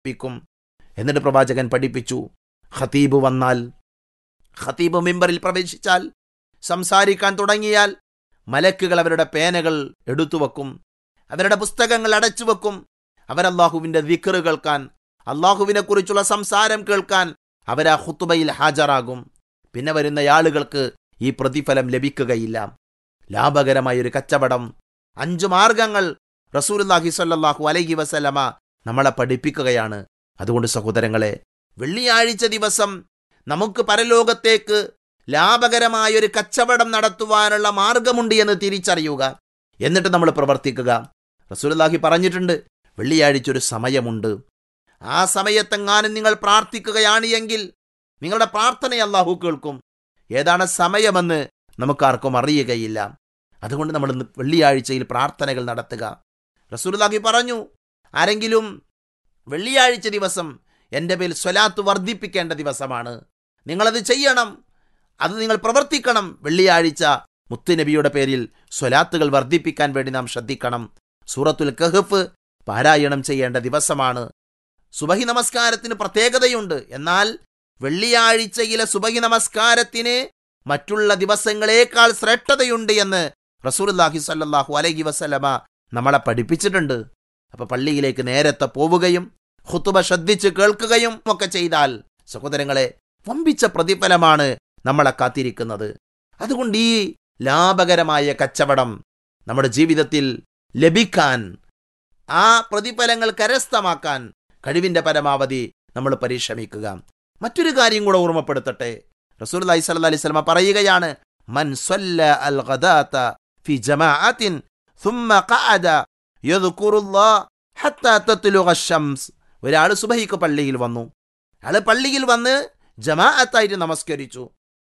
പഠിപ്പിക്കും എന്നിട്ട് പ്രവാചകൻ പഠിപ്പിച്ചു ഖതീബ് വന്നാൽ ഖതീബ് മിമ്പറിൽ പ്രവേശിച്ചാൽ സംസാരിക്കാൻ തുടങ്ങിയാൽ മലക്കുകൾ അവരുടെ പേനകൾ എടുത്തു വെക്കും അവരുടെ പുസ്തകങ്ങൾ അടച്ചു വെക്കും അവരല്ലാഹുവിന്റെ ദിക്കറ് കേൾക്കാൻ അള്ളാഹുവിനെ കുറിച്ചുള്ള സംസാരം കേൾക്കാൻ അവരാ ഹുത്തുബയിൽ ഹാജരാകും പിന്നെ വരുന്ന ആളുകൾക്ക് ഈ പ്രതിഫലം ലഭിക്കുകയില്ല ലാഭകരമായ ഒരു കച്ചവടം അഞ്ചു മാർഗങ്ങൾ റസൂലുല്ലാഹി സ്വല്ലല്ലാഹു അലൈഹി വസല്ലമ നമ്മളെ പഠിപ്പിക്കുകയാണ് അതുകൊണ്ട് സഹോദരങ്ങളെ വെള്ളിയാഴ്ച ദിവസം നമുക്ക് പരലോകത്തേക്ക് ലാഭകരമായ ഒരു കച്ചവടം നടത്തുവാനുള്ള മാർഗമുണ്ട് എന്ന് തിരിച്ചറിയുക എന്നിട്ട് നമ്മൾ പ്രവർത്തിക്കുക റസൂലുള്ളാഹി പറഞ്ഞിട്ടുണ്ട് വെള്ളിയാഴ്ച ഒരു സമയമുണ്ട് ആ സമയത്തെങ്ങാനും നിങ്ങൾ പ്രാർത്ഥിക്കുകയാണ് എങ്കിൽ നിങ്ങളുടെ പ്രാർത്ഥന അല്ലാഹു കേൾക്കും ഏതാണ് സമയമെന്ന് നമുക്കാർക്കും അറിയുകയില്ല അതുകൊണ്ട് നമ്മൾ ഇന്ന് വെള്ളിയാഴ്ചയിൽ പ്രാർത്ഥനകൾ നടത്തുക റസൂലുള്ളാഹി പറഞ്ഞു ആരെങ്കിലും വെള്ളിയാഴ്ച ദിവസം എൻ്റെ മേൽ സ്വലാത്ത് വർദ്ധിപ്പിക്കേണ്ട ദിവസമാണ് നിങ്ങളത് ചെയ്യണം അത് നിങ്ങൾ പ്രവർത്തിക്കണം വെള്ളിയാഴ്ച മുത്തുനബിയുടെ പേരിൽ സ്വലാത്തുകൾ വർദ്ധിപ്പിക്കാൻ വേണ്ടി നാം ശ്രദ്ധിക്കണം സൂറത്തുൽ കഹഫ് പാരായണം ചെയ്യേണ്ട ദിവസമാണ് സുബഹി നമസ്കാരത്തിന് പ്രത്യേകതയുണ്ട് എന്നാൽ വെള്ളിയാഴ്ചയിലെ സുബഹി നമസ്കാരത്തിന് മറ്റുള്ള ദിവസങ്ങളേക്കാൾ ശ്രേഷ്ഠതയുണ്ട് എന്ന് റസൂലുള്ളാഹി സ്വല്ലല്ലാഹു അലൈഹി വസല്ലമ നമ്മളെ പഠിപ്പിച്ചിട്ടുണ്ട് അപ്പൊ പള്ളിയിലേക്ക് നേരത്തെ പോവുകയും ഖുത്തുബ ശ്രദ്ധിച്ച് കേൾക്കുകയും ഒക്കെ ചെയ്താൽ സഹോദരങ്ങളെ വമ്പിച്ച പ്രതിഫലമാണ് നമ്മളെ കാത്തിരിക്കുന്നത് അതുകൊണ്ട് ഈ ലാഭകരമായ കച്ചവടം നമ്മുടെ ജീവിതത്തിൽ ലഭിക്കാൻ ആ പ്രതിഫലങ്ങൾ കരസ്ഥമാക്കാൻ കഴിവിന്റെ പരമാവധി നമ്മൾ പരിശ്രമിക്കുക മറ്റൊരു കാര്യം കൂടെ ഓർമ്മപ്പെടുത്തട്ടെ റസൂൽ അലൈഹി സ്വല്ലല്ലാഹി അലൈഹി വസല്ലമ പറയുകയാണ് മൻ സ്വല്ല അൽ ഗദാത ഫി ജമാഅത്തിൻ ثم قعد يذكر الله حتى تطلع الشمس ഒരാൾ സുബഹിക്ക് പള്ളിയിൽ വന്നു അയാൾ പള്ളിയിൽ വന്ന് ജമാഅത്തായിട്ട് നമസ്കരിച്ചു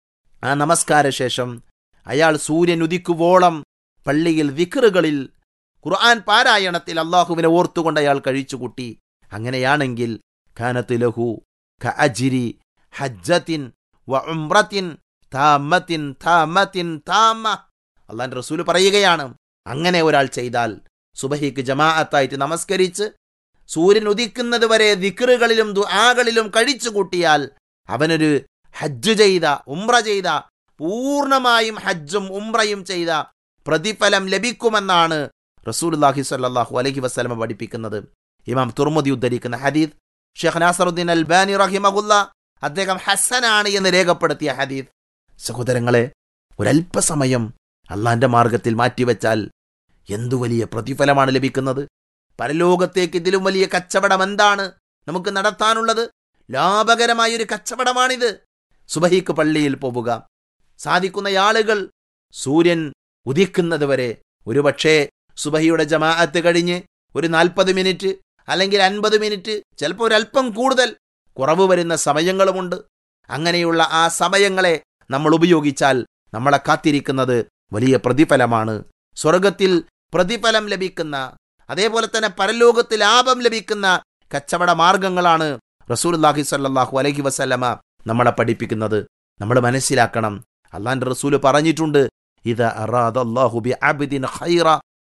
ആ നമസ്കാര ശേഷം അയാൾ സൂര്യൻ ഉദിക്കുവോളം പള്ളിയിൽ വിക്റുകളിൽ ഖുർആൻ പാരായണത്തിൽ അള്ളാഹുവിനെ ഓർത്തുകൊണ്ട് അയാൾ കഴിച്ചുകൂട്ടി അങ്ങനെയാണെങ്കിൽ ഖാനത്ത് ലഹു ഖഅജിരി ഹജ്ജത്തിൻ വ ഉംറത്തിൻ താമത്തിൻ താമത്തിൻ താമ അള്ളാന്റെ റസൂല് പറയുകയാണ് അങ്ങനെ ഒരാൾ ചെയ്താൽ സുബഹിക്ക് ജമാഅത്തായിട്ട് നമസ്കരിച്ച് സൂര്യൻ ഉദിക്കുന്നത് വരെ ദിക്റുകളിലും ദുആകളിലും കഴിച്ചു കൂട്ടിയാൽ അവനൊരു ഹജ്ജ് ചെയ്ത ഉംറ ചെയ്ത പൂർണ്ണമായും ഹജ്ജും ഉംറയും ചെയ്ത പ്രതിഫലം ലഭിക്കുമെന്നാണ് റസൂലുള്ളാഹി സ്വല്ലല്ലാഹു അലൈഹി വസല്ലമ പഠിപ്പിക്കുന്നത് ഇമാം തുർമുദി ഉദ്ധരിക്കുന്ന ഹദീദ് ഷെയ്ഖ് നാസറുദ്ദീൻ അൽബാനി റഹിമഹുല്ല അദ്ദേഹം ഹസനാണ് എന്ന് രേഖപ്പെടുത്തിയ ഹദീദ് സഹോദരങ്ങളെ ഒരല്പസമയം അള്ളാന്റെ മാർഗത്തിൽ മാറ്റിവെച്ചാൽ എന്തു വലിയ പ്രതിഫലമാണ് ലഭിക്കുന്നത് പരലോകത്തേക്ക് ഇതിലും വലിയ കച്ചവടം എന്താണ് നമുക്ക് നടത്താനുള്ളത് ലാഭകരമായ ഒരു കച്ചവടമാണിത് സുബഹിക്ക് പള്ളിയിൽ പോവുക സാധിക്കുന്ന ആളുകൾ സൂര്യൻ ഉദിക്കുന്നത് വരെ ഒരുപക്ഷേ സുബഹിയുടെ ജമാഅത്ത് കഴിഞ്ഞ് ഒരു നാൽപ്പത് മിനിറ്റ് അല്ലെങ്കിൽ അൻപത് മിനിറ്റ് ചിലപ്പോൾ ഒരല്പം കൂടുതൽ കുറവ് വരുന്ന സമയങ്ങളുമുണ്ട് അങ്ങനെയുള്ള ആ സമയങ്ങളെ നമ്മൾ ഉപയോഗിച്ചാൽ നമ്മളെ കാത്തിരിക്കുന്നത് വലിയ പ്രതിഫലമാണ് സ്വർഗത്തിൽ പ്രതിഫലം ലഭിക്കുന്ന അതേപോലെ തന്നെ പരലോകത്ത് ലാഭം ലഭിക്കുന്ന കച്ചവട മാർഗങ്ങളാണ് റസൂൽല്ലാഹി സല്ലാഹു അലഹി വസല്ലമ നമ്മളെ പഠിപ്പിക്കുന്നത് നമ്മൾ മനസ്സിലാക്കണം അള്ളാന്റെ റസൂല് പറഞ്ഞിട്ടുണ്ട് ഇത് അറാദ് ബി അബ്ദിൻ ഖൈറ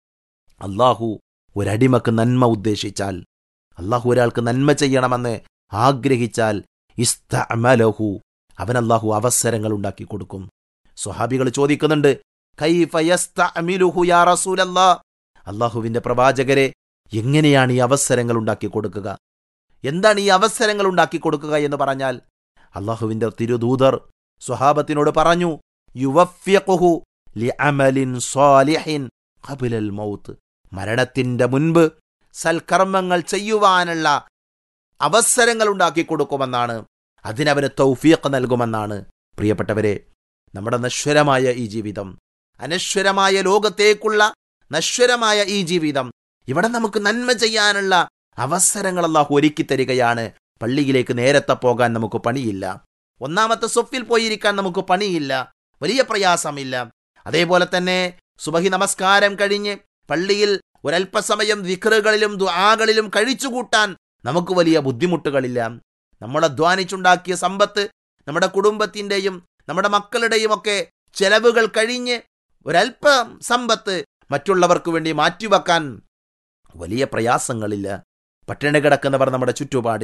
അള്ളാഹു ഒരടിമക്ക് നന്മ ഉദ്ദേശിച്ചാൽ അള്ളാഹു ഒരാൾക്ക് നന്മ ചെയ്യണമെന്ന് ആഗ്രഹിച്ചാൽ ഇസ്തഅമലഹു അവൻ അള്ളാഹു അവസരങ്ങൾ ഉണ്ടാക്കി കൊടുക്കും സ്വഹാബികൾ ചോദിക്കുന്നുണ്ട് കൈഫ യസ്തഅമിലുഹു യാ റസൂലല്ലാ അള്ളാഹുവിന്റെ പ്രവാചകരെ എങ്ങനെയാണ് ഈ അവസരങ്ങൾ ഉണ്ടാക്കി കൊടുക്കുക എന്താണ് ഈ അവസരങ്ങൾ ഉണ്ടാക്കി കൊടുക്കുക എന്ന് പറഞ്ഞാൽ അള്ളാഹുവിന്റെ തിരുദൂതർ സ്വഹാബത്തിനോട് പറഞ്ഞു യുവഫ്യഖുഹു ലിഅമലിൻ സ്വാലിഹിൻ ഖബലൽ മൗത്ത് മരണത്തിന്റെ മുൻപ് സൽക്കർമ്മങ്ങൾ ചെയ്യുവാനുള്ള അവസരങ്ങൾ ഉണ്ടാക്കി കൊടുക്കുമെന്നാണ് അതിനവന് തൗഫീഖ് നൽകുമെന്നാണ് പ്രിയപ്പെട്ടവരെ നമ്മുടെ നശ്വരമായ ഈ ജീവിതം അനശ്വരമായ ലോകത്തേക്കുള്ള നശ്വരമായ ഈ ജീവിതം ഇവിടെ നമുക്ക് നന്മ ചെയ്യാനുള്ള അവസരങ്ങൾ അള്ളാഹു ഒരുക്കി തരികയാണ് പള്ളിയിലേക്ക് നേരത്തെ പോകാൻ നമുക്ക് പണിയില്ല ഒന്നാമത്തെ സൊഫിൽ പോയിരിക്കാൻ നമുക്ക് പണിയില്ല വലിയ പ്രയാസമില്ല അതേപോലെ തന്നെ സുബഹി നമസ്കാരം കഴിഞ്ഞ് പള്ളിയിൽ ഒരല്പസമയം വിക്റുകളിലും ദ്വാകളിലും കഴിച്ചുകൂട്ടാൻ നമുക്ക് വലിയ ബുദ്ധിമുട്ടുകളില്ല നമ്മൾ അധ്വാനിച്ചുണ്ടാക്കിയ സമ്പത്ത് നമ്മുടെ കുടുംബത്തിൻ്റെയും നമ്മുടെ മക്കളുടെയും ഒക്കെ ചെലവുകൾ കഴിഞ്ഞ് ഒരല്പം സമ്പത്ത് മറ്റുള്ളവർക്ക് വേണ്ടി മാറ്റിവെക്കാൻ വലിയ പ്രയാസങ്ങളില്ല പട്ടിണി കിടക്കുന്നവർ നമ്മുടെ ചുറ്റുപാട്